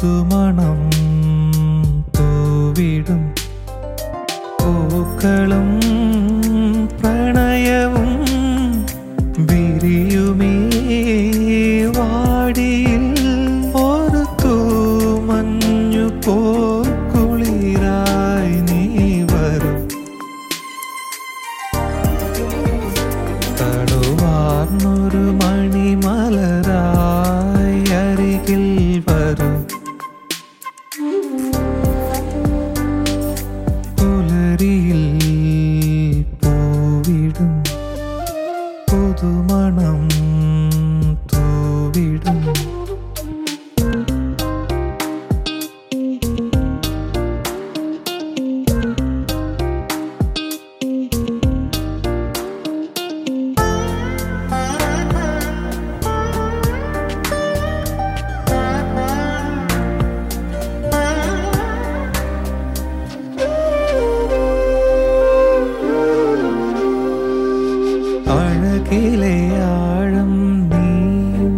പുതുമണം തൂവിടും പൂക്കളും പ്രണയവും വിരിയുമേ വാടിയിൽ ഒരു തൂമഞ്ഞു പോക്കുളിരായി നീ വരും തടുവാർന്നൊരു മണിമലരായി അരികിൽ വരും പുലരിയിൽ പൂവിടും പുതുമണം തൂവിടും അഴകിലെ ആഴം നീയും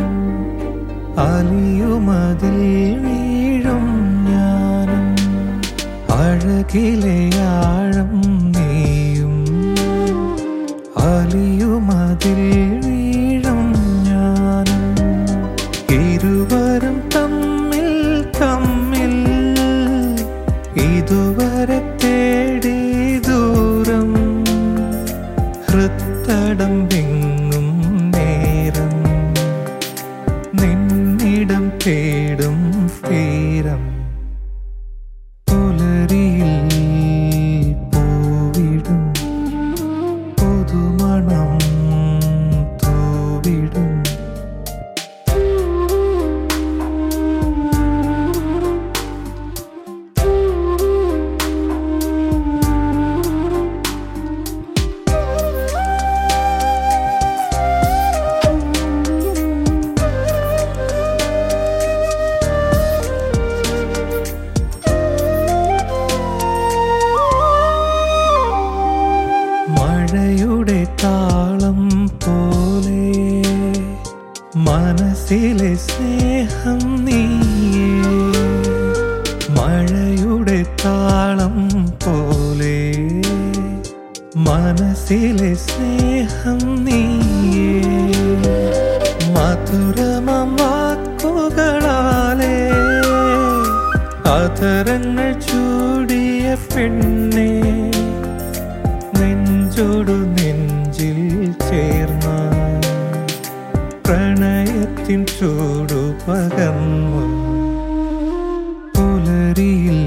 അലിയുമതിൽ വീഴും ഞാനും അഴകിലെ ആഴം നീയും അലിയുമതിൽ വീഴും ഞാനും ഇരുവരും തമ്മിൽ തമ്മിൽ ഇതുവരെ തേടി ദൂരം ഹൃത്തടം വിങ്ങും നേരം നിന്നിടം തേടും തീരം പുലരിയിൽ പൂവിടും പുതുമണം തൂവിടും മഴയുടെ താളം പോലെ മനസ്സിലെ സ്നേഹം നീയേ മഴയുടെ താളം പോലെ മനസ്സിലെ സ്നേഹം നീയേ മധുരമം വാക്കുകളാലേ അധരങ്ങൾ ചൂടിയ പെണ്ണേ നെഞ്ചോടു നെഞ്ചിൽ ചേർന്ന പ്രണയത്തിൻ ചൂടു പകർന്നു പുലരിയിൽ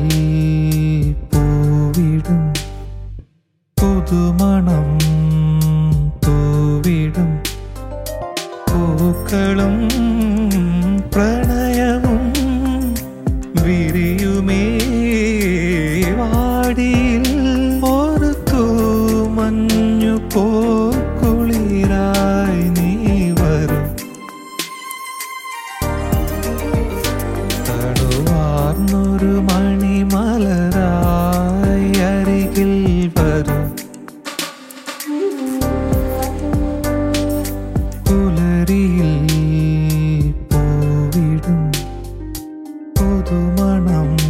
പൂവിടും പുതുമണം തൂവിടും പൂക്കളും പ്രണയവും വിരിയുമേ വാടിയിൽ ഒരു തൂമഞ്ഞു പോക്കുളിരായി നീ വരും തടുവാർന്നൊരു മണിമലരായി അരികിൽ വരും പുലരിയിൽ പൂവിടും പുതുമണം